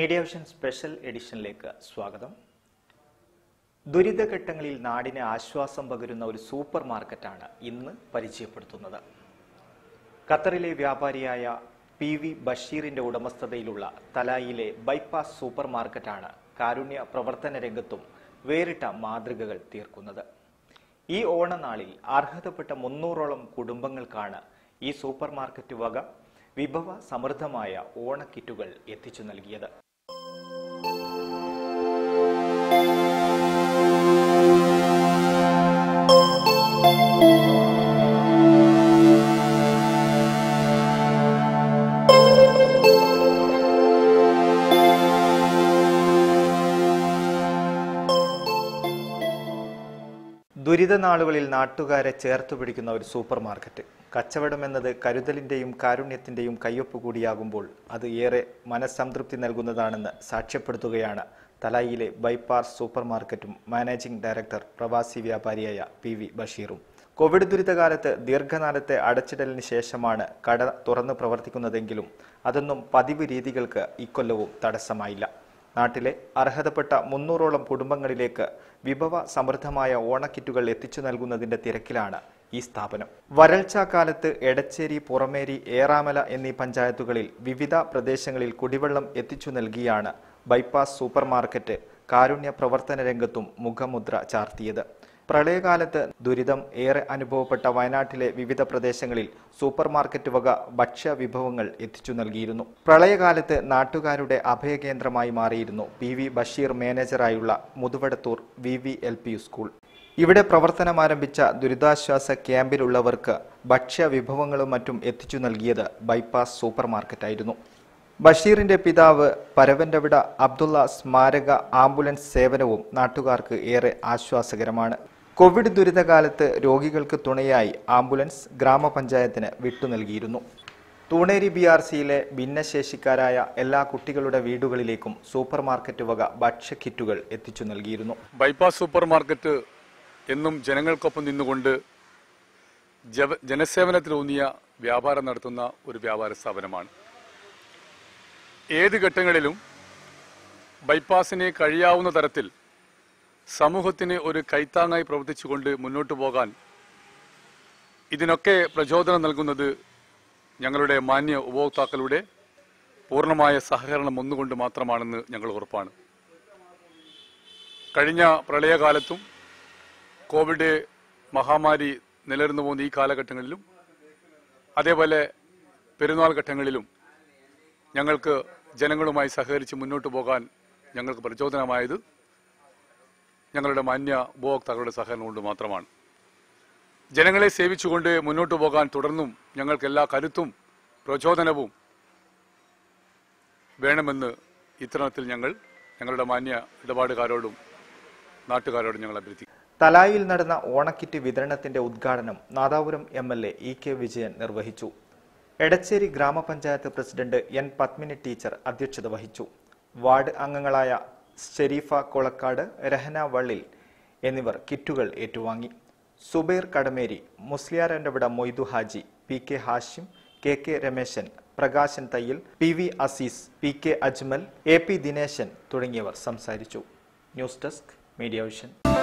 media vision special എഡിഷനിലേക്ക് സ്വാഗതം ദുരിതഘട്ടങ്ങളിൽ നാടിന് ആശ്വാസം പകരുന്ന ഒരു സൂപ്പർ മാർക്കറ്റാണ് ഇന്ന് പരിചയപ്പെടുത്തുന്നത് ഖത്തറിലെ വ്യാപാരിയായ പി വി ബഷീറിന്റെ ഉടമസ്ഥതയിലുള്ള തലായിലെ ബൈപ്പാസ് സൂപ്പർ മാർക്കറ്റാണ് കാരുണ്യ പ്രവർത്തന രംഗത്തും വേറിട്ട മാതൃകകൾ തീർക്കുന്നത് ഈ ഓണനാളിൽ അർഹതപ്പെട്ട മുന്നൂറോളം കുടുംബങ്ങൾക്കാണ് ഈ സൂപ്പർ മാർക്കറ്റ് വക വിഭവ സമൃദ്ധമായ ഓണക്കിറ്റുകൾ എത്തിച്ചു നൽകിയത് ദുരിതനാളുകളിൽ നാട്ടുകാരെ ചേർത്തു പിടിക്കുന്ന ഒരു സൂപ്പർ മാർക്കറ്റ് കച്ചവടം എന്നത് കരുതലിന്റെയും കാരുണ്യത്തിന്റെയും കയ്യൊപ്പ് കൂടിയാകുമ്പോൾ അത് ഏറെ മനസ്സംതൃപ്തി നൽകുന്നതാണെന്ന് സാക്ഷ്യപ്പെടുത്തുകയാണ് തലായിലെ ബൈപ്പാസ് സൂപ്പർ മാർക്കറ്റും മാനേജിംഗ് ഡയറക്ടർ പ്രവാസി വ്യാപാരിയായ പി വി ബഷീറും കോവിഡ് ദുരിതകാലത്ത് ദീർഘനാളത്തെ അടച്ചിടലിന് ശേഷമാണ് കട തുറന്നു പ്രവർത്തിക്കുന്നതെങ്കിലും അതൊന്നും പതിവ് രീതികൾക്ക് ഇക്കൊല്ലവും തടസ്സമായില്ല നാട്ടിലെ അർഹതപ്പെട്ട മുന്നൂറോളം കുടുംബങ്ങളിലേക്ക് വിഭവ സമൃദ്ധമായ ഓണക്കിറ്റുകൾ എത്തിച്ചു നൽകുന്നതിന്റെ തിരക്കിലാണ് ഈ സ്ഥാപനം വരൾച്ചാ കാലത്ത് എടച്ചേരി പുറമേരി ഏറാമല എന്നീ പഞ്ചായത്തുകളിൽ വിവിധ പ്രദേശങ്ങളിൽ കുടിവെള്ളം എത്തിച്ചു നൽകിയാണ് ബൈപ്പാസ് സൂപ്പർ മാർക്കറ്റ് കാരുണ്യ പ്രവർത്തന രംഗത്തും മുഖമുദ്ര ചാർത്തിയത് പ്രളയകാലത്ത് ദുരിതം ഏറെ അനുഭവപ്പെട്ട വയനാട്ടിലെ വിവിധ പ്രദേശങ്ങളിൽ സൂപ്പർ മാർക്കറ്റ് വക ഭക്ഷ്യ വിഭവങ്ങൾ എത്തിച്ചു നൽകിയിരുന്നു പ്രളയകാലത്ത് നാട്ടുകാരുടെ അഭയകേന്ദ്രമായി മാറിയിരുന്നു പി വി ബഷീർ മാനേജറായുള്ള Muthuvadathoor V V L P school ഇവിടെ പ്രവർത്തനമാരംഭിച്ച ദുരിതാശ്വാസ ക്യാമ്പിലുള്ളവർക്ക് ഭക്ഷ്യ വിഭവങ്ങളും മറ്റും എത്തിച്ചു നൽകിയത് ബൈപ്പാസ് സൂപ്പർ മാർക്കറ്റായിരുന്നു ബഷീറിന്റെ പിതാവ് പരവന്റവിട അബ്ദുള്ള സ്മാരക ആംബുലൻസ് സേവനവും നാട്ടുകാർക്ക് ഏറെ ആശ്വാസകരമാണ് കോവിഡ് ദുരിതകാലത്ത് രോഗികൾക്ക് തുണയായി ആംബുലൻസ് ഗ്രാമപഞ്ചായത്തിന് വിട്ടു നൽകിയിരുന്നു തൂണേരി ബി ആർ സിയിലെ ഭിന്നശേഷിക്കാരായ എല്ലാ കുട്ടികളുടെ വീടുകളിലേക്കും സൂപ്പർ മാർക്കറ്റ് വക ഭക്ഷ്യ കിറ്റുകൾ എത്തിച്ചു നൽകിയിരുന്നു ബൈപ്പാസ് സൂപ്പർ മാർക്കറ്റ് എന്നും ജനങ്ങൾക്കൊപ്പം നിന്നുകൊണ്ട് ജവ- ജനസേവനത്തിലൂന്നിയ വ്യാപാരം നടത്തുന്ന ഒരു വ്യാപാര സ്ഥാപനമാണ് ഏത് ഘട്ടങ്ങളിലും ബൈപ്പാസിന് കഴിയാവുന്ന തരത്തിൽ സമൂഹത്തിന് ഒരു കൈത്താങ്ങായി പ്രവർത്തിച്ചുകൊണ്ട് മുന്നോട്ട് പോകാൻ ഇതിനൊക്കെ പ്രചോദനം നൽകുന്നത് ഞങ്ങളുടെ മാന്യ ഉപഭോക്താക്കളുടെ പൂർണ്ണമായ സഹകരണം ഒന്നുകൊണ്ട് മാത്രമാണെന്ന് ഞങ്ങൾ ഉറപ്പാണ് കഴിഞ്ഞ പ്രളയകാലത്തും കോവിഡ് മഹാമാരി നിലനിർന്നു പോകുന്ന ഈ കാലഘട്ടങ്ങളിലും അതേപോലെ പെരുന്നാൾ ഘട്ടങ്ങളിലും ഞങ്ങൾക്ക് ജനങ്ങളുമായി സഹകരിച്ച് മുന്നോട്ട് പോകാൻ ഞങ്ങൾക്ക് പ്രചോദനമായത് ഞങ്ങളുടെ മാന്യ ഉപഭോക്താക്കളുടെ സഹകരണം കൊണ്ട് മാത്രമാണ് ജനങ്ങളെ സേവിച്ചുകൊണ്ട് മുന്നോട്ട് പോകാൻ തുടർന്നും ഞങ്ങൾക്ക് എല്ലാ കരുത്തും പ്രചോദനവും വേണമെന്ന് ഇത്തരണത്തിൽ ഞങ്ങൾ ഞങ്ങളുടെ മാന്യ ഇടപാടുകാരോടും നാട്ടുകാരോടും ഞങ്ങൾ അഭ്യർത്ഥിക്കുന്നു തലായിൽ നടന്ന ഓണക്കിറ്റ് വിതരണത്തിന്റെ ഉദ്ഘാടനം Nadapuram M L A E K Vijayan നിർവഹിച്ചു എടച്ചേരി ഗ്രാമപഞ്ചായത്ത് പ്രസിഡന്റ് എൻ പത്മിനി ടീച്ചർ അധ്യക്ഷത വഹിച്ചു വാർഡ് അംഗങ്ങളായ ഷെരീഫ കൊളക്കാട് രഹന വള്ളിൽ എന്നിവർ കിറ്റുകൾ ഏറ്റുവാങ്ങി സുബൈർ കടമേരി മുസ്ലിയാരൻ്റെവിട Moidu Haji P K Hashim K K Rameshan Prakashan Thayyal P V Azeez P K Ajmal A P Dineshan തുടങ്ങിയവർ സംസാരിച്ചു ന്യൂസ് ഡെസ്ക് മീഡിയ വിഷൻ